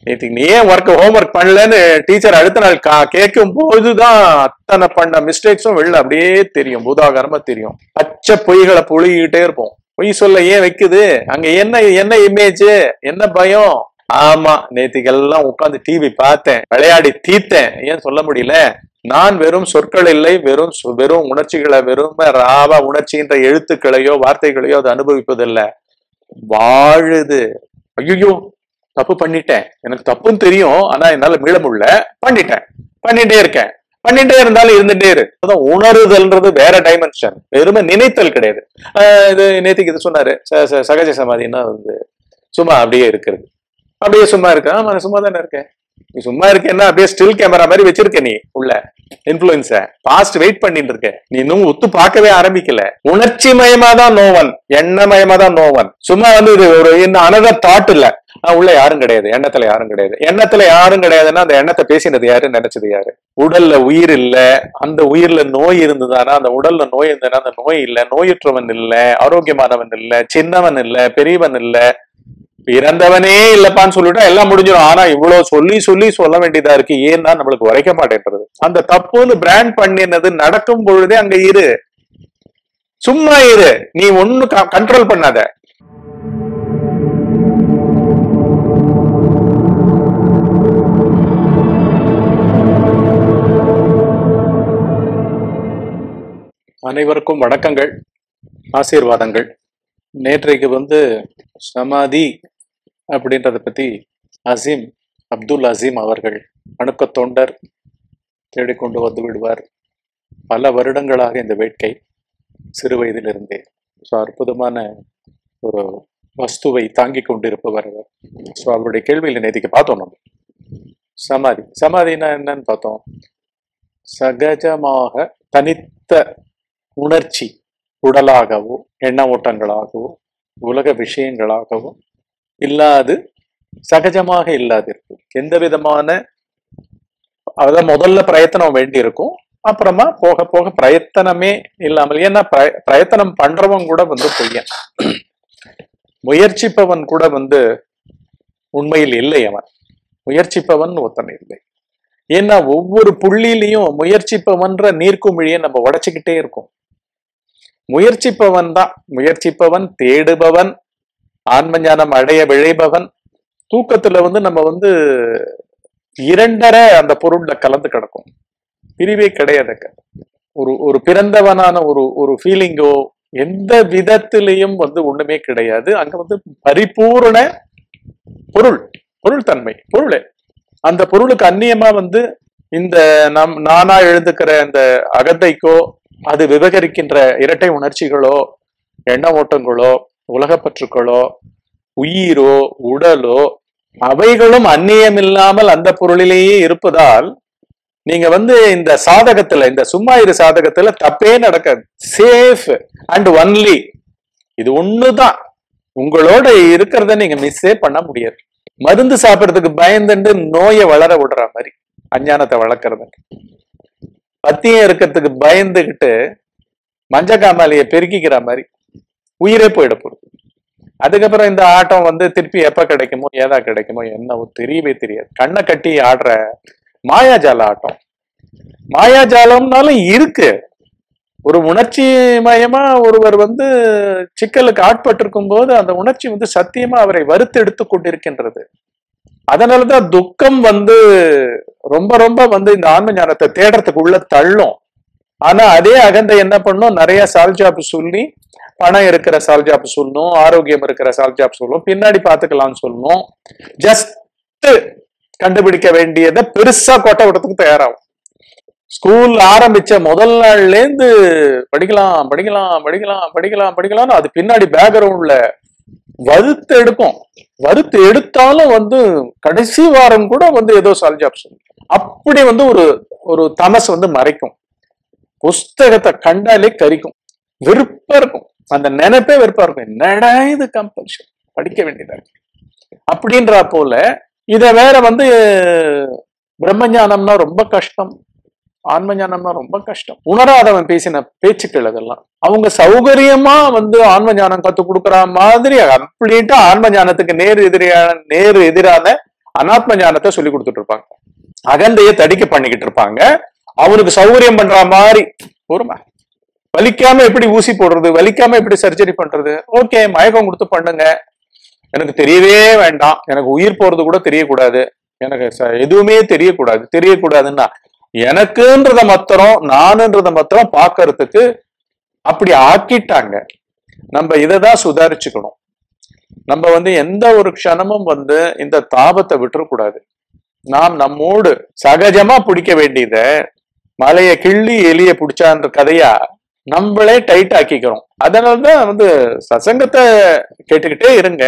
நேற்று நீ ஏன் ஒர்க் ஹோம் ஒர்க் பண்ணலன்னு டீச்சர் அடுத்த நாள் கா- கேட்கும் போதுதான் அத்தனை பண்ண மிஸ்டேக்ஸும் வெளில அப்படியே தெரியும் பூதாகரமா தெரியும் பச்சை பொய்களை புழுகிட்டே இருப்போம் பொய் சொல்ல ஏன் வைக்குது அங்க என்ன என்ன இமேஜ் என்ன பயம் ஆமா நேத்திக்கெல்லாம் உட்கார்ந்து டிவி பார்த்தேன் விளையாடி தீத்தேன் ஏன் சொல்ல முடியல நான் வெறும் சொற்கள் இல்லை வெறும் சு- வெறும் உணர்ச்சிகளை வெறும் ராவா உணர்ச்சின்ற எழுத்துக்களையோ வார்த்தைகளையோ அது அனுபவிப்பதில்லை வாழுது ஐயோ தப்பு பண்ணிட்டேன் எனக்கு தப்புன்னு தெரியும் ஆனா என்னால மீள முடியல பண்ணிட்டேன் பண்ணிட்டே இருக்கேன் பண்ணிட்டே இருந்தாலும் இருந்துட்டே இரு அதான் உணருதல்ன்றது வேற டைமென்ஷன் வெறுமை நினைத்தல் கிடையாது ஆஹ் இது நேத்திக்கு இது சொன்னாரு ச- ச- சகஜ சமாதின்னா வந்து சும்மா அப்படியே இருக்கிறது அப்படியே சும்மா இருக்க ஆமா நான் சும்மா தானே இருக்கேன் நீ சும்மா இருக்கேன்னா அப்படியே ஸ்டில் கேமரா மாதிரி வச்சிருக்க நீ உள்ள இன்ஃபுளுன்ஸ பாஸ்ட் வெயிட் பண்ணிட்டு இருக்க நீ இன்னும் உத்து பார்க்கவே ஆரம்பிக்கல உணர்ச்சி மயமா தான் நோவன் எண்ணமயமா தான் நோவன் சும்மா வந்து இது ஒரு இந்த அனதர் தாட் இல்ல ஆஹ் உள்ள யாரும் கிடையாது எண்ணத்துல யாரும் கிடையாது எண்ணத்துல யாரும் கிடையாதுன்னா அந்த எண்ணத்தை பேசினது யாரு நினைச்சது யாரு உடல்ல உயிர் இல்ல அந்த உயிர்ல நோய் இருந்ததானா அந்த உடல்ல நோய் இருந்ததுன்னா அந்த நோய் இல்ல நோயுற்றவன் இல்ல ஆரோக்கியமானவன் இல்ல சின்னவன் இல்ல பெரியவன் இல்ல பிறந்தவனே இல்லப்பான்னு சொல்லிட்டா எல்லாம் முடிஞ்சிடும் ஆனா இவ்வளவு சொல்லி சொல்லி சொல்ல வேண்டியதா இருக்கு ஏன்னா நம்மளுக்கு உரைக்க மாட்டேன்றது அந்த தப்புன்னு பிராண்ட் பண்ணினது நடக்கும் பொழுதே அங்க இரு சும்மா இரு நீ ஒண்ணு கண்ட்ரோல் பண்ணாத அனைவருக்கும் வணக்கங்கள் ஆசீர்வாதங்கள் நேற்றைக்கு வந்து சமாதி அப்படின்றத பத்தி அசீம் அப்துல் அசீம் அவர்கள் அணுக்க தொண்டர் தேடிக்கொண்டு வந்து விடுவார் பல வருடங்களாக இந்த வேட்கை சிறு வயதிலிருந்தே ஸோ அற்புதமான ஒரு வஸ்துவை தாங்கி கொண்டிருப்பவர் அவர் ஸோ அவருடைய கேள்வியில் நேற்றுக்கு பார்த்தோம் நம்ம சமாதி சமாதினா என்னன்னு பார்த்தோம் சகஜமாக தனித்த உணர்ச்சி உடலாகவோ எண்ண ஓட்டங்களாகவோ உலக விஷயங்களாகவோ இல்லாது சகஜமாக இல்லாது இருக்கும் எந்த விதமான அதான் முதல்ல பிரயத்தனம் வேண்டி இருக்கும் அப்புறமா போக போக பிரயத்தனமே இல்லாமல் ஏன்னா பிரய- பிரயத்தனம் பண்றவன் கூட வந்து பொய்யன் முயற்சிப்பவன் கூட வந்து உண்மையில் இல்லை அவன் முயற்சிப்பவன் ஒருத்தன் இல்லை ஏன்னா ஒவ்வொரு புள்ளியிலையும் முயற்சிப்பவன்ற நீர்க்குமிழியை நம்ம உடைச்சுக்கிட்டே இருக்கோம் முயற்சிப்பவன் தான் முயற்சிப்பவன் தேடுபவன் ஆன்ம ஞானம் அடைய விழைபவன் தூக்கத்துல வந்து நம்ம வந்து இரண்டரை அந்த பொருள்ல கலந்து கிடக்கும் பிரிவே கிடையாதுங்க ஒரு ஒரு பிறந்தவனான ஒரு ஒரு ஃபீலிங்கோ எந்த விதத்திலையும் வந்து ஒண்ணுமே கிடையாது அங்க வந்து பரிபூரண பொருள் பொருள் தன்மை பொருளே அந்த பொருளுக்கு அந்நியமா வந்து இந்த நம் நானா எழுந்துக்கிற அந்த அகந்தைக்கோ அது விவகரிக்கின்ற இரட்டை உணர்ச்சிகளோ எண்ண ஓட்டங்களோ உலகப்பற்றுக்களோ உயிரோ உடலோ அவைகளும் அந்நியம் இல்லாமல் அந்த பொருளிலேயே இருப்பதால் நீங்க வந்து இந்த சாதகத்துல இந்த சும்மா இரு சாதகத்துல தப்பே நடக்காது சேஃப் அண்ட் ஒன்லி இது ஒண்ணுதான் உங்களோட இருக்கிறத நீங்க மிஸ்ஸே பண்ண முடியாது மருந்து சாப்பிடறதுக்கு பயந்துட்டு நோயை வளர விடுற மாதிரி அஞ்ஞானத்தை வளர்க்கறது பத்தியம் இருக்கிறதுக்கு பயந்துகிட்டு மஞ்சக்காமாலிய பெருக்கிக்கிற மாதிரி உயிரே போயிட போகுது அதுக்கப்புறம் இந்த ஆட்டம் வந்து திருப்பி எப்ப கிடைக்குமோ ஏதா கிடைக்குமோ என்னவோ தெரியவே தெரியாது கண்ணை கட்டி ஆடுற மாயாஜால ஆட்டம் மாயாஜாலம்னாலும் இருக்கு ஒரு உணர்ச்சி மயமா ஒருவர் வந்து சிக்கலுக்கு ஆட்பட்டிருக்கும் போது அந்த உணர்ச்சி வந்து சத்தியமா அவரை வறுத்து எடுத்து கொண்டிருக்கின்றது அதனாலதான் துக்கம் வந்து ரொம்ப ரொம்ப வந்து இந்த ஆன்ம ஞானத்தை தேடுறதுக்குள்ள தள்ளும் ஆனா அதே அகந்தை என்ன பண்ணும் நிறைய சால்ஜாப் சொல்லி பணம் இருக்கிற சால்ஜாப் சொல்லணும் ஆரோக்கியம் இருக்கிற சால்ஜாப் சொல்லணும் பின்னாடி பாத்துக்கலாம்னு சொல்லணும் ஜஸ்ட் கண்டுபிடிக்க வேண்டியதை பெருசா கொட்டை விடுறதுக்கு தயாராகும் ஸ்கூல் ஆரம்பிச்ச முதல் நாள்ல இருந்து படிக்கலாம் படிக்கலாம் படிக்கலாம் படிக்கலாம் படிக்கலாம்னு அது பின்னாடி பேக்ரவுண்ட்ல வறுத்து எடுக்கும் வறுத்து எடுத்தாலும் வந்து கடைசி வாரம் கூட வந்து ஏதோ சால்ஜாப் சொல்லும் அப்படி வந்து ஒரு ஒரு தமஸ் வந்து மறைக்கும் புஸ்தகத்தை கண்டாலே கரிக்கும் வெறுப்பா இருக்கும் அந்த நினைப்பே வெறுப்பா இருக்கும் என்னடா இது கம்பல்ஷன் படிக்க வேண்டியதா இருக்கு அப்படின்றா போல இத வேற வந்து பிரம்மஞானம்னா ரொம்ப கஷ்டம் ஆன்ம ஞானம்னா ரொம்ப கஷ்டம் உணராதவன் பேசின பேச்சுக்கள் அதெல்லாம் அவங்க சௌகரியமா வந்து ஆன்ம ஞானம் கத்து கொடுக்குற மாதிரி அப்படின்ட்டு ஆன்ம ஞானத்துக்கு நேர் எதிரியான நேர் எதிரான அனாத்ம ஞானத்தை சொல்லி கொடுத்துட்டு இருப்பாங்க அகந்தைய தடிக்க பண்ணிக்கிட்டு இருப்பாங்க அவனுக்கு சௌகரியம் பண்ற மாதிரி ஒருமா வலிக்காம எப்படி ஊசி போடுறது வலிக்காம எப்படி சர்ஜரி பண்றது ஓகே மயக்கம் கொடுத்து பண்ணுங்க எனக்கு தெரியவே வேண்டாம் எனக்கு உயிர் போறது கூட தெரியக்கூடாது எனக்கு ச- எதுவுமே தெரியக்கூடாது தெரியக்கூடாதுன்னா எனக்குன்றத மாத்திரம் நானுன்றத மாத்திரம் பார்க்கறதுக்கு அப்படி ஆக்கிட்டாங்க நம்ம இதை தான் சுதாரிச்சுக்கணும் நம்ம வந்து எந்த ஒரு க்ஷணமும் வந்து இந்த தாபத்தை விட்டுறக்கூடாது நாம் நம்மோடு சகஜமா பிடிக்க வேண்டியத மலைய கிள்ளி எலிய பிடிச்சான்ற கதையா நம்மளே டைட் ஆக்கிக்கிறோம் அதனாலதான் வந்து சசங்கத்தை கேட்டுக்கிட்டே இருங்க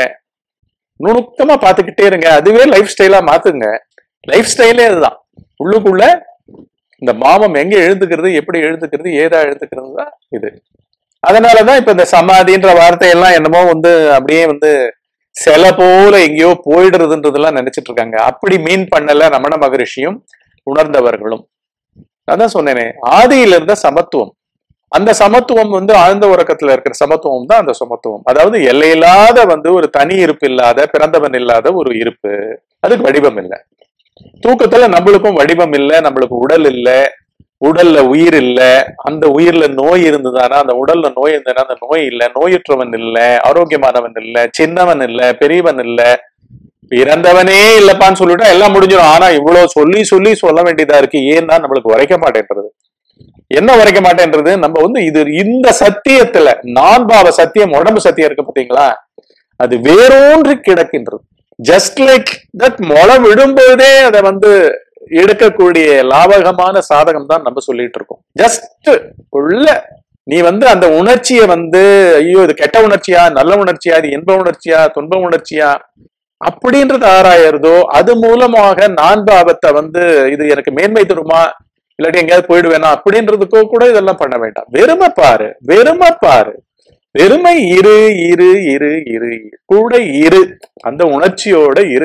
நுணுக்கமா பார்த்துக்கிட்டே இருங்க அதுவே லைஃப் ஸ்டைலா மாத்துங்க லைஃப் ஸ்டைலே அதுதான் உள்ளுக்குள்ள இந்த மாமம் எங்க எழுதுக்கிறது எப்படி எழுதுக்கிறது ஏதா எழுதுக்கிறது தான் இது அதனாலதான் இப்ப இந்த சமாதின்ற வார்த்தையெல்லாம் என்னமோ வந்து அப்படியே வந்து சில போல எங்கேயோ போயிடுறதுன்றதெல்லாம் நினைச்சிட்டு இருக்காங்க அப்படி மீன் பண்ணல ரமண மகரிஷியும் உணர்ந்தவர்களும் அதான் சொன்னேனே ஆதியில இருந்த சமத்துவம் அந்த சமத்துவம் வந்து ஆழ்ந்த உறக்கத்துல இருக்கிற சமத்துவம் தான் அந்த சமத்துவம் அதாவது எல்லையில்லாத வந்து ஒரு தனி இருப்பு இல்லாத பிறந்தவன் இல்லாத ஒரு இருப்பு அதுக்கு வடிவம் இல்லை தூக்கத்துல நம்மளுக்கும் வடிவம் இல்லை நம்மளுக்கு உடல் இல்லை உடல்ல உயிர் இல்ல அந்த உயிர்ல நோய் இருந்ததானா அந்த உடல்ல நோய் இருந்ததுன்னா அந்த நோய் இல்ல நோயுற்றவன் இல்ல ஆரோக்கியமானவன் இல்ல சின்னவன் இல்ல பெரியவன் இல்ல பிறந்தவனே இல்லப்பான்னு சொல்லிட்டா எல்லாம் முடிஞ்சிடும் ஆனா இவ்வளவு சொல்லி சொல்லி சொல்ல வேண்டியதா இருக்கு ஏன்னா நம்மளுக்கு உரைக்க மாட்டேன்றது என்ன உரைக்க மாட்டேன்றது நம்ம வந்து இது இந்த சத்தியத்துல நான் பாவ சத்தியம் உடம்பு சத்தியம் இருக்கு பாத்தீங்களா அது வேரூன்றி கிடக்கின்றது ஜஸ்ட் லைக் தட் முளை விடும்போதே அதை வந்து எடுக்கக்கூடிய லாபகமான சாதகம் தான் நம்ம சொல்லிட்டு இருக்கோம் ஜஸ்ட் உள்ள நீ வந்து அந்த உணர்ச்சியை வந்து ஐயோ இது கெட்ட உணர்ச்சியா நல்ல உணர்ச்சியா இது இன்ப உணர்ச்சியா துன்ப உணர்ச்சியா அப்படின்றது ஆராயறதோ அது மூலமாக நான் பாவத்தை வந்து இது எனக்கு மேன்மை தருமா இல்லாட்டி எங்கேயாவது போயிடுவேனா அப்படின்றதுக்கோ கூட இதெல்லாம் பண்ண வேண்டாம் வெறுமை பாரு வெறுமை பாரு வெறுமை இரு இரு இரு இரு கூட இரு அந்த உணர்ச்சியோட இரு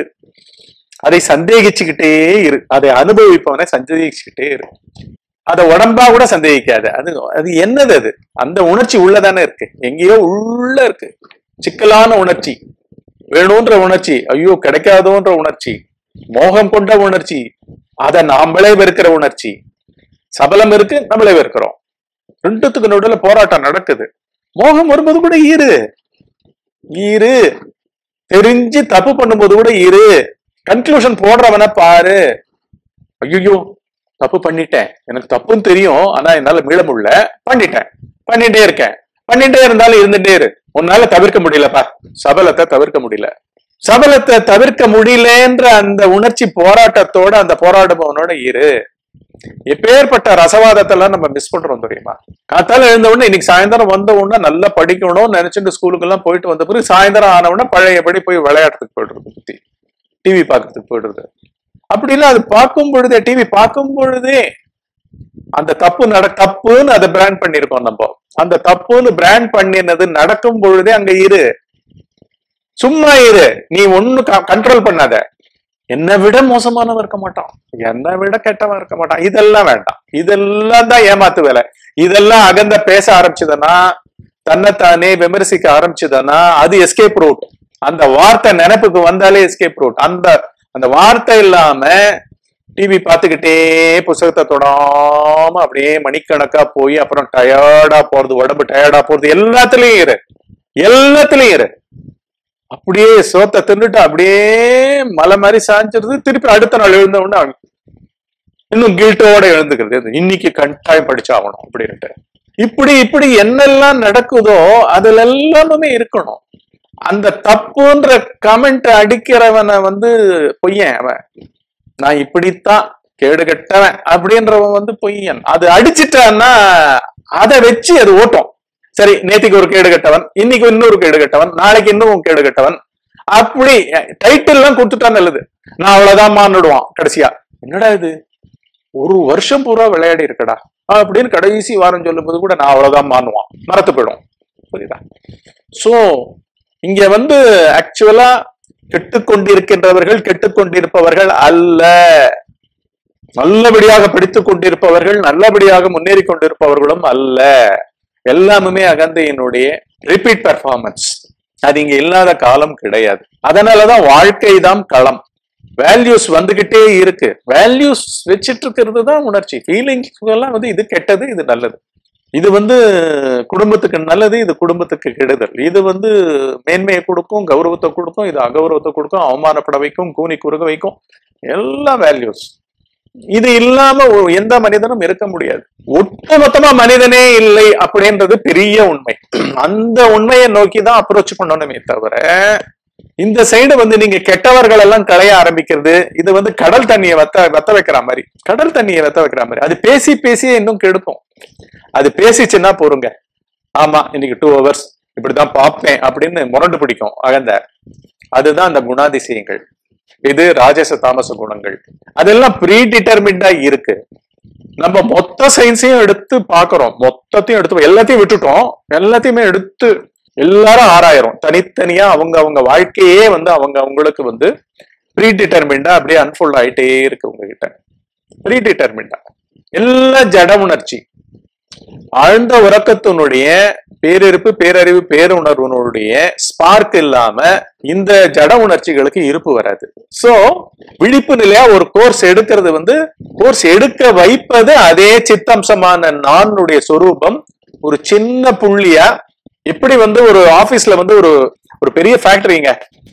அதை சந்தேகிச்சுக்கிட்டே இரு அதை அனுபவிப்பவனை சந்தேகிச்சுக்கிட்டே இரு அதை உடம்பா கூட சந்தேகிக்காத அது அது என்னது அது அந்த உணர்ச்சி உள்ளதானே இருக்கு எங்கேயோ உள்ள இருக்கு சிக்கலான உணர்ச்சி வேணுன்ற உணர்ச்சி ஐயோ கிடைக்காதோன்ற உணர்ச்சி மோகம் கொண்ட உணர்ச்சி அதை நாமளே வெறுக்கிற உணர்ச்சி சபலம் இருக்கு நம்மளே வெறுக்கிறோம் ரெண்டுத்துக்கு நடுவுல போராட்டம் நடக்குது மோகம் வரும்போது கூட இரு இரு தெரிஞ்சு தப்பு பண்ணும்போது கூட இரு கன்க்ளூஷன் போடுறவன பாரு ஐயோ தப்பு பண்ணிட்டேன் எனக்கு தப்புன்னு தெரியும் ஆனா என்னால மீள முடியல பண்ணிட்டேன் பண்ணிட்டே இருக்கேன் பண்ணிட்டே இருந்தாலும் இருந்துட்டே இரு உன்னால தவிர்க்க முடியலப்பா சபலத்தை தவிர்க்க முடியல சபலத்தை தவிர்க்க முடியலன்ற அந்த உணர்ச்சி போராட்டத்தோட அந்த போராடுபவனோட இரு எப்பேற்பட்ட ரசவாதத்தெல்லாம் நம்ம மிஸ் பண்றோம் தெரியுமா காத்தால எழுந்த உடனே இன்னைக்கு சாயந்தரம் வந்த உடனே நல்லா படிக்கணும்னு நினைச்சிட்டு ஸ்கூலுக்கு எல்லாம் போயிட்டு வந்த பிறகு சாயந்தரம் ஆன உடனே பழையபடி போய் விளையாட்டுறதுக்கு போயிடுறது புத்தி டிவி பார்க்கறதுக்கு போயிடுறது அப்படின்னா அது பார்க்கும் பொழுதே டிவி பார்க்கும் பொழுதே அந்த தப்பு நட தப்புன்னு அதை பிராண்ட் பண்ணிருக்கோம் நம்ம அந்த தப்புன்னு பிராண்ட் பண்ணினது நடக்கும் பொழுதே அங்க இரு சும்மா இரு நீ ஒண்ணு கண்ட்ரோல் பண்ணாத என்னை விட மோசமானவன் இருக்க மாட்டான் என்னை விட கெட்டவன் இருக்க மாட்டான் இதெல்லாம் வேண்டாம் இதெல்லாம் தான் ஏமாத்து வேலை இதெல்லாம் அகந்த பேச ஆரம்பிச்சதுன்னா தன்னைத்தானே விமர்சிக்க ஆரம்பிச்சதுன்னா அது எஸ்கேப் ரூட் அந்த வார்த்தை நினைப்புக்கு வந்தாலே எஸ்கேப் ரூட் அந்த அந்த வார்த்தை இல்லாம டிவி பார்த்துக்கிட்டே புத்தகத்தை தொடாம அப்படியே மணிக்கணக்கா போய் அப்புறம் டயர்டா போறது உடம்பு டயர்டா போறது எல்லாத்துலயும் இரு எல்லாத்துலயும் இரு அப்படியே சோத்தை தின்னுட்டு அப்படியே மலை மாதிரி சாஞ்சிருது திருப்பி அடுத்த நாள் எழுந்த உடனே அவன் இன்னும் கில்ட்டோட எழுந்துக்கிறது இன்னைக்கு கட்டாயம் படிச்சாகணும் அப்படின்ட்டு இப்படி இப்படி என்னெல்லாம் நடக்குதோ அதுல எல்லாமே இருக்கணும் அந்த தப்புன்ற கமெண்ட் அடிக்கிறவனை வந்து பொய்யன் அவன் நான் இப்படித்தான் கேடு கெட்டவன் அப்படின்றவன் வந்து பொய்யன் அது அடிச்சிட்டான்னா அதை வச்சு அது ஓட்டும் சரி நேத்திக்கு ஒரு கேடு கட்டவன் இன்னைக்கு இன்னொரு கேடு கட்டவன் நாளைக்கு இன்னும் கேடு கட்டவன் அப்படி டைட்டில் எல்லாம் கொடுத்துட்டா நல்லது நான் அவ்வளவுதான் மான்னுடுவான் கடைசியா என்னடா இது ஒரு வருஷம் பூரா விளையாடி இருக்கடா அப்படின்னு கடைசி வாரம் சொல்லும்போது கூட நான் அவ்வளவுதான் மானுவான் மறத்து போயிடும் புரியுதா சோ இங்க வந்து ஆக்சுவலா கெட்டுக்கொண்டிருக்கின்றவர்கள் கெட்டுக்கொண்டிருப்பவர்கள் அல்ல நல்லபடியாக படித்துக் கொண்டிருப்பவர்கள் நல்லபடியாக முன்னேறி கொண்டிருப்பவர்களும் அல்ல எல்லாமுமே அகந்தையினுடைய ரிப்பீட் பெர்ஃபார்மன்ஸ் அது இங்க இல்லாத காலம் கிடையாது அதனாலதான் வாழ்க்கை தான் களம் வேல்யூஸ் வந்துகிட்டே இருக்கு வேல்யூஸ் வச்சிட்டு இருக்கிறது தான் உணர்ச்சி ஃபீலிங்ஸ் எல்லாம் வந்து இது கெட்டது இது நல்லது இது வந்து குடும்பத்துக்கு நல்லது இது குடும்பத்துக்கு கெடுதல் இது வந்து மேன்மையை கொடுக்கும் கௌரவத்தை கொடுக்கும் இது அகௌரவத்தை கொடுக்கும் அவமானப்பட வைக்கும் கூனி குறுக வைக்கும் எல்லாம் வேல்யூஸ் இது இல்லாம ஒரு எந்த மனிதனும் இருக்க முடியாது ஒட்டுமொத்தமா மனிதனே இல்லை அப்படின்றது பெரிய உண்மை அந்த உண்மையை நோக்கி தான் அப்ரோச் பண்ணணுமே தவிர இந்த சைடு வந்து நீங்க கெட்டவர்கள் எல்லாம் களைய ஆரம்பிக்கிறது இது வந்து கடல் தண்ணியை வத்த வத்த வைக்கிற மாதிரி கடல் தண்ணியை வத்த வைக்கிற மாதிரி அது பேசி பேசி இன்னும் கெடுக்கும் அது பேசிச்சுன்னா பொறுங்க ஆமா இன்னைக்கு டூ ஹவர்ஸ் இப்படிதான் பார்ப்பேன் அப்படின்னு முரண்டு பிடிக்கும் அகந்த அதுதான் அந்த குணாதிசயங்கள் இது ராஜச தாமச குணங்கள் அதெல்லாம் ப்ரீ டிட்டர்மிண்டா இருக்கு நம்ம மொத்த சயின்ஸையும் எடுத்து பாக்குறோம் மொத்தத்தையும் எடுத்து எல்லாத்தையும் விட்டுட்டோம் எல்லாத்தையுமே எடுத்து எல்லாரும் ஆராயிரும் தனித்தனியா அவங்க அவங்க வாழ்க்கையே வந்து அவங்க அவங்களுக்கு வந்து ப்ரீ டிட்டர்மிண்டா அப்படியே அன்ஃபோல்ட் ஆயிட்டே இருக்கு உங்ககிட்ட ப்ரீ டிட்டர்மிண்டா எல்லாம் ஜட உணர்ச்சி ஆழ்ந்த உறக்கத்தினுடைய பேரிருப்பு பேரறிவு பேருணர்வுனுடைய ஸ்பார்க் இல்லாம இந்த ஜட உணர்ச்சிகளுக்கு இருப்பு வராது சோ விழிப்பு நிலையா ஒரு கோர்ஸ் எடுக்கிறது வந்து கோர்ஸ் எடுக்க வைப்பது அதே சித்தம்சமான நானுடைய சொரூபம் ஒரு சின்ன புள்ளியா எப்படி வந்து ஒரு ஆபீஸ்ல வந்து ஒரு ஒரு பெரிய ஃபேக்டரிங்க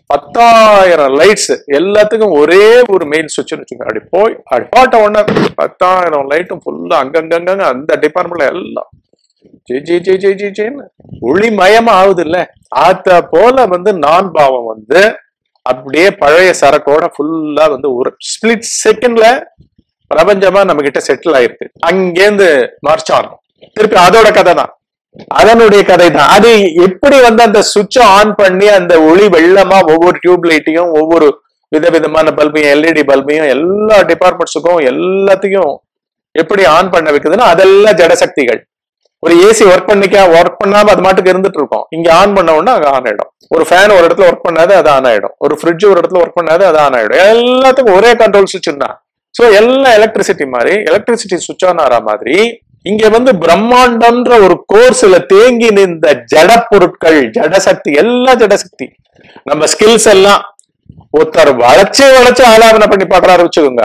பத்தாயிரம் லைட்ஸ் எல்லாத்துக்கும் ஒரே ஒரு மெயின் சுவிட்ச் வச்சுக்கோங்க அப்படி போய் அப்படி போட்ட உடனே பத்தாயிரம் லைட்டும் ஃபுல்லா அங்கங்கங்க அந்த டிபார்ட்மெண்ட்ல எல்லாம் ஜே ஜே ஜே ஜே ஜே ஜேன்னு ஒளிமயமா ஆகுது இல்ல ஆத்த போல வந்து நான் பாவம் வந்து அப்படியே பழைய சரக்கோட ஃபுல்லா வந்து ஒரு ஸ்பிளிட் செகண்ட்ல பிரபஞ்சமா நம்ம கிட்ட செட்டில் ஆயிருக்கு அங்கேருந்து மார்ச் ஆகும் திருப்பி அதோட கதை தான் அதனுடைய கதை தான் அது எப்படி வந்து அந்த சுவிட்ச் ஆன் பண்ணி அந்த ஒளி வெள்ளமா ஒவ்வொரு டியூப் லைட்டையும் ஒவ்வொரு விதவிதமான பல்பையும் எல்இடி பல்பையும் எல்லா டிபார்ட்மெண்ட்ஸுக்கும் எல்லாத்தையும் எப்படி ஆன் பண்ண வைக்குதுன்னா அதெல்லாம் ஜடசக்திகள் ஒரு ஏசி ஒர்க் பண்ணிக்க ஒர்க் பண்ணாம அது மாட்டுக்கு இருந்துட்டு இருக்கும் இங்க ஆன் பண்ண உடனே அது ஆன் ஆயிடும் ஒரு ஃபேன் ஒரு இடத்துல ஒர்க் பண்ணாது அது ஆன் ஆயிடும் ஒரு ஃப்ரிட்ஜ் ஒரு இடத்துல ஒர்க் பண்ணாது அது ஆன் ஆயிடும் எல்லாத்துக்கும் ஒரே கண்ட்ரோல் சுவிட்ச் தான் சோ எல்லாம் எலக்ட்ரிசிட்டி மாதிரி எலக்ட்ரிசிட்டி சுவிட்ச் ஆன் ஆற மாதிரி இங்க வந்து பிரம்மாண்டம்ன்ற ஒரு கோர்ஸ்ல தேங்கி நின்ற ஜட பொருட்கள் ஜடசக்தி எல்லா ஜடசக்தி நம்ம ஸ்கில்ஸ் எல்லாம் ஒருத்தர் வளைச்சு வளைச்சு ஆலாபனை பண்ணி பாடுறாரு வச்சுக்கோங்க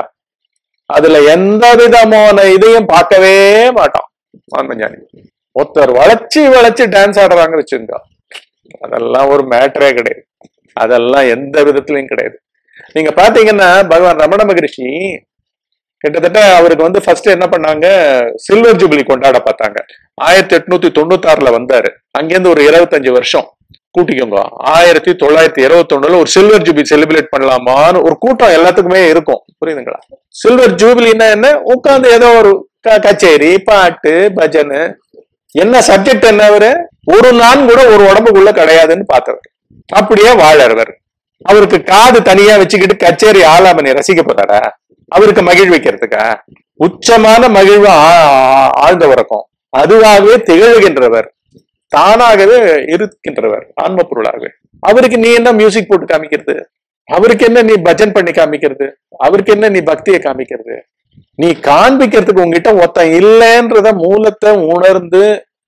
அதுல எந்த விதமான இதையும் பார்க்கவே மாட்டான் ஆன்மஞானி ஒருத்தர் வளைச்சு வளைச்சு டான்ஸ் ஆடுறாங்க வச்சுக்கோங்க அதெல்லாம் ஒரு மேட்டரே கிடையாது அதெல்லாம் எந்த விதத்துலயும் கிடையாது நீங்க பாத்தீங்கன்னா பகவான் ரமண மகரிஷி கிட்டத்தட்ட அவருக்கு வந்து ஃபர்ஸ்ட் என்ன பண்ணாங்க சில்வர் ஜூபிலி கொண்டாட பார்த்தாங்க ஆயிரத்தி எட்நூத்தி தொண்ணூத்தி ஆறுல வந்தாரு அங்கேருந்து ஒரு இருபத்தஞ்சு வருஷம் கூட்டிக்கோங்க ஆயிரத்தி தொள்ளாயிரத்தி இருபத்தி ஒண்ணுல ஒரு சில்வர் ஜூபிலி செலிப்ரேட் பண்ணலாமான்னு ஒரு கூட்டம் எல்லாத்துக்குமே இருக்கும் புரியுதுங்களா சில்வர் ஜூபிலின்னா என்ன உட்காந்து ஏதோ ஒரு க- கச்சேரி பாட்டு பஜனு என்ன சப்ஜெக்ட் என்ன அவரு ஒரு நாள் கூட ஒரு உடம்புக்குள்ள கிடையாதுன்னு பார்த்தவர் அப்படியே வாழறவர் அவருக்கு காது தனியா வச்சுக்கிட்டு கச்சேரி ஆலாமணி ரசிக்க போறாரா அவருக்கு மகிழ்விக்கிறதுக்கா உச்சமான மகிழ்வு ஆ- ஆ- ஆழ்ந்த உறக்கம் அதுவாகவே திகழ்கின்றவர் தானாகவே இருக்கின்றவர் ஆன்ம பொருளாகவே அவருக்கு நீ என்ன மியூசிக் போட்டு காமிக்கிறது அவருக்கு என்ன நீ பஜன் பண்ணி காமிக்கிறது அவருக்கு என்ன நீ பக்தியை காமிக்கிறது நீ காண்பிக்கிறதுக்கு உங்ககிட்ட ஒருத்தன் இல்லைன்றத மூலத்தை உணர்ந்து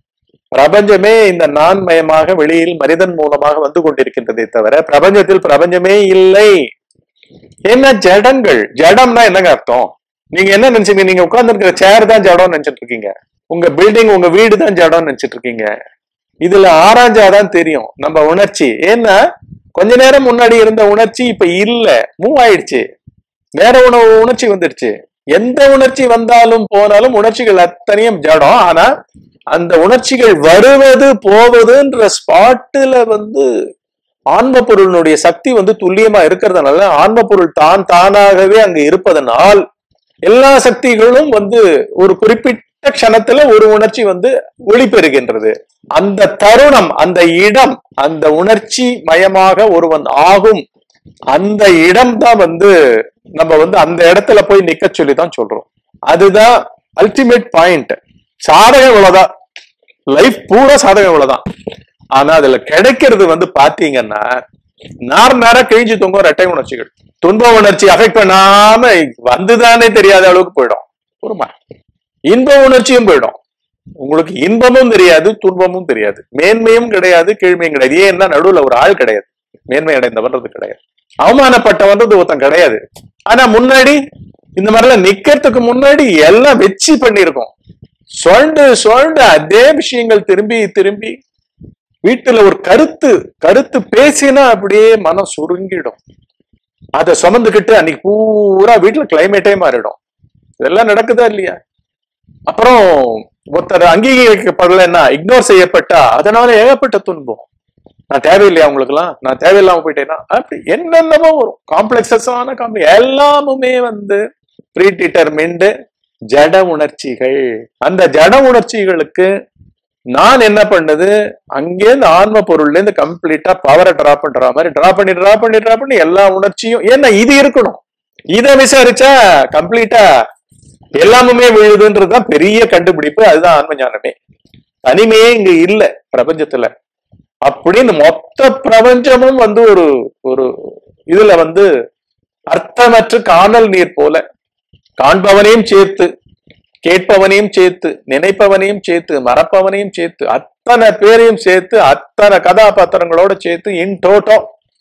பிரபஞ்சமே இந்த நான்மயமாக வெளியில் மனிதன் மூலமாக வந்து கொண்டிருக்கின்றதே தவிர பிரபஞ்சத்தில் பிரபஞ்சமே இல்லை என்ன ஜடங்கள் ஜடம்னா என்னங்க அர்த்தம் நீங்க என்ன நினைச்சீங்க நீங்க உட்கார்ந்து இருக்கிற சேர் தான் ஜடம்னு நினைச்சிட்டு இருக்கீங்க உங்க பில்டிங் உங்க வீடு தான் ஜடம்னு நினைச்சிட்டு இருக்கீங்க இதுல ஆராய்ஞ்சாதான் தெரியும் நம்ம உணர்ச்சி ஏன்னா கொஞ்ச நேரம் முன்னாடி இருந்த உணர்ச்சி இப்ப இல்ல மூவ் ஆயிடுச்சு வேற உணவு உணர்ச்சி வந்துடுச்சு எந்த உணர்ச்சி வந்தாலும் போனாலும் உணர்ச்சிகள் அத்தனையும் ஜடம் ஆனா அந்த உணர்ச்சிகள் வருவது போவதுன்ற ஸ்பாட்டுல வந்து ஆன்ம பொருளினுடைய சக்தி வந்து துல்லியமா இருக்கிறதுனால ஆன்ம பொருள் தான் தானாகவே அங்க இருப்பதனால் எல்லா சக்திகளும் வந்து ஒரு குறிப்பிட்ட க்ஷணத்துல ஒரு உணர்ச்சி வந்து ஒளிபெறுகின்றது அந்த தருணம் அந்த இடம் அந்த உணர்ச்சி மயமாக ஒருவன் ஆகும் அந்த இடம் தான் வந்து நம்ம வந்து அந்த இடத்துல போய் நிக்க சொல்லி தான் சொல்றோம் அதுதான் அல்டிமேட் பாயிண்ட் சாதகம் இவ்வளவுதான் லைஃப் பூரா சாதகம் இவ்வளவுதான் ஆனா அதுல கிடைக்கிறது வந்து பாத்தீங்கன்னா நார் நேரா கிழிஞ்சு தொங்கும் ரெட்டை உணர்ச்சிகள் துன்ப உணர்ச்சி அஃபெக்ட் பண்ணாம வந்துதானே தெரியாத அளவுக்கு போயிடும் ஒருமா இன்ப உணர்ச்சியும் போயிடும் உங்களுக்கு இன்பமும் தெரியாது துன்பமும் தெரியாது மேன்மையும் கிடையாது கீழ்மையும் கிடையாது ஏன்னா நடுவுல ஒரு ஆள் கிடையாது மேன்மை அடைந்தவன்றது கிடையாது அவமானப்பட்டவன்றது ஒருத்தன் கிடையாது ஆனா முன்னாடி இந்த மாதிரிலாம் நிக்கிறதுக்கு முன்னாடி எல்லாம் வெச்சி பண்ணியிருக்கோம் சுழண்டு சுழண்டு அதே விஷயங்கள் திரும்பி திரும்பி வீட்டுல ஒரு கருத்து கருத்து பேசினா அப்படியே மனம் சுருங்கிடும் அதை சுமந்துக்கிட்டு அன்னைக்கு பூரா வீட்டுல கிளைமேட்டே மாறிடும் இதெல்லாம் நடக்குதா இல்லையா அப்புறம் ஒருத்தர் அங்கீகரிக்கப்படலைன்னா இக்னோர் செய்யப்பட்டா அதனால ஏகப்பட்ட துன்பம் நான் தேவையில்லையா உங்களுக்குலாம் நான் தேவையில்லாம போயிட்டேன்னா அப்படி என்னென்னமோ வரும் காம்ப்ளெக்ஸஸான காம்ப்ளெக்ஸ் எல்லாமுமே வந்து ப்ரீ டிட்டர்மின்டு ஜட உணர்ச்சிகள் அந்த ஜட உணர்ச்சிகளுக்கு நான் என்ன பண்ணது அங்கேருந்து ஆன்ம பொருள்ல இருந்து கம்ப்ளீட்டா பவரை டிராப் பண்ற மாதிரி டிரா பண்ணி டிரா பண்ணி டிரா பண்ணி எல்லா உணர்ச்சியும் ஏன்னா இது இருக்கணும் இதை விசாரிச்சா கம்ப்ளீட்டா எல்லாமுமே விழுதுன்றதுதான் பெரிய கண்டுபிடிப்பு அதுதான் ஆன்ம ஞானமே தனிமையே இங்க இல்ல பிரபஞ்சத்துல அப்படின்னு மொத்த பிரபஞ்சமும் வந்து ஒரு ஒரு இதுல வந்து அர்த்தமற்ற காணல் நீர் போல காண்பவனையும் சேர்த்து கேட்பவனையும் சேர்த்து நினைப்பவனையும் சேர்த்து மறப்பவனையும் சேர்த்து அத்தனை பேரையும் சேர்த்து அத்தனை கதாபாத்திரங்களோட சேர்த்து in toto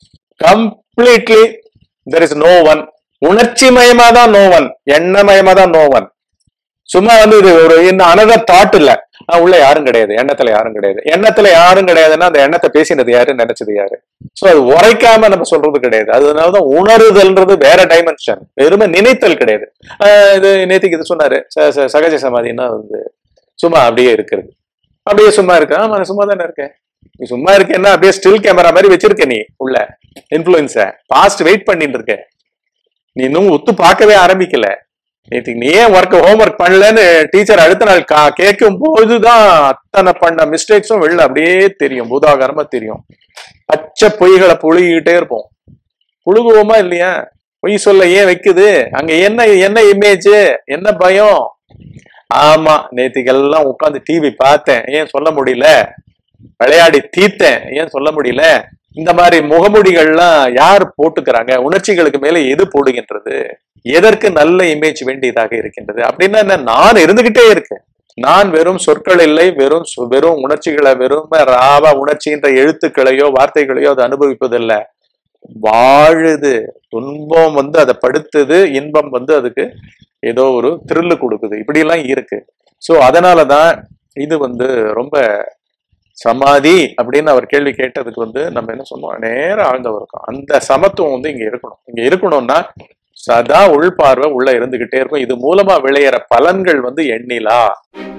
completely there is no one உணர்ச்சி மயமா தான் நோ ஒன் எண்ணமயமா தான் நோ ஒன் சும்மா வந்து இது ஒரு இன்னும் அனதர் தாட் இல்ல ஆஹ் உள்ள யாரும் கிடையாது எண்ணத்துல யாரும் கிடையாது எண்ணத்துல யாரும் கிடையாதுன்னா அந்த எண்ணத்தை பேசினது யாரு நினைச்சது யாரு சோ அது உரைக்காம நம்ம சொல்றது கிடையாது அதனாலதான் உணருதல்ன்றது வேற டைமென்ஷன் வெறுமை நினைத்தல் கிடையாது ஆஹ் இது நேத்திக்கு இது சொன்னாரு ச- ச- சகஜ சமாதின்னா வந்து சும்மா அப்படியே இருக்கிறது அப்படியே சும்மா இருக்க ஆமா நான் சும்மா தானே இருக்கேன் நீ சும்மா இருக்கேன்னா அப்படியே ஸ்டில் கேமரா மாதிரி வச்சிருக்க நீ உள்ள இன்ஃபுளுன்ஸ பாஸ்ட் வெயிட் பண்ணிட்டு இருக்க நீ இன்னும் உத்து பார்க்கவே ஆரம்பிக்கல நேற்றுக்கு நீ ஏன் ஒர்க் ஹோம் ஒர்க் பண்ணலன்னு டீச்சர் அடுத்த நாள் கா- கேட்கும் போதுதான் அத்தனை பண்ண மிஸ்டேக்ஸும் வெளில அப்படியே தெரியும் பூதாகரமா தெரியும் பச்சை பொய்களை புழுகிட்டே இருப்போம் புழுகுவோமா இல்லையா பொய் சொல்ல ஏன் வைக்குது அங்க என்ன என்ன இமேஜ் என்ன பயம் ஆமா நேத்திக்கு எல்லாம் உட்காந்து டிவி பார்த்தேன் ஏன் சொல்ல முடியல விளையாடி தீத்தேன் ஏன் சொல்ல முடியல இந்த மாதிரி முகமூடிகள்லாம் யார் போட்டுக்கிறாங்க உணர்ச்சிகளுக்கு மேல எது போடுகின்றது எதற்கு நல்ல இமேஜ் வேண்டியதாக இருக்கின்றது அப்படின்னா என்ன நான் இருந்துகிட்டே இருக்கேன் நான் வெறும் சொற்கள் இல்லை வெறும் சு- வெறும் உணர்ச்சிகளை வெறும் ராவா உணர்ச்சின்ற எழுத்துக்களையோ வார்த்தைகளையோ அது அனுபவிப்பதில்ல வாழுது துன்பம் வந்து அதை படுத்துது இன்பம் வந்து அதுக்கு ஏதோ ஒரு த்ரில்லு கொடுக்குது இப்படி எல்லாம் இருக்கு சோ அதனாலதான் இது வந்து ரொம்ப சமாதி அப்படின்னு அவர் கேள்வி கேட்டதுக்கு வந்து நம்ம என்ன சொன்னோம் நேரம் ஆழ்ந்த இருக்கும் அந்த சமத்துவம் வந்து இங்க இருக்கணும் இங்க இருக்கணும்னா சதா உள்பார்வை உள்ள இருந்துகிட்டே இருக்கும் இது மூலமா விளையிற பலன்கள் வந்து எண்ணிலா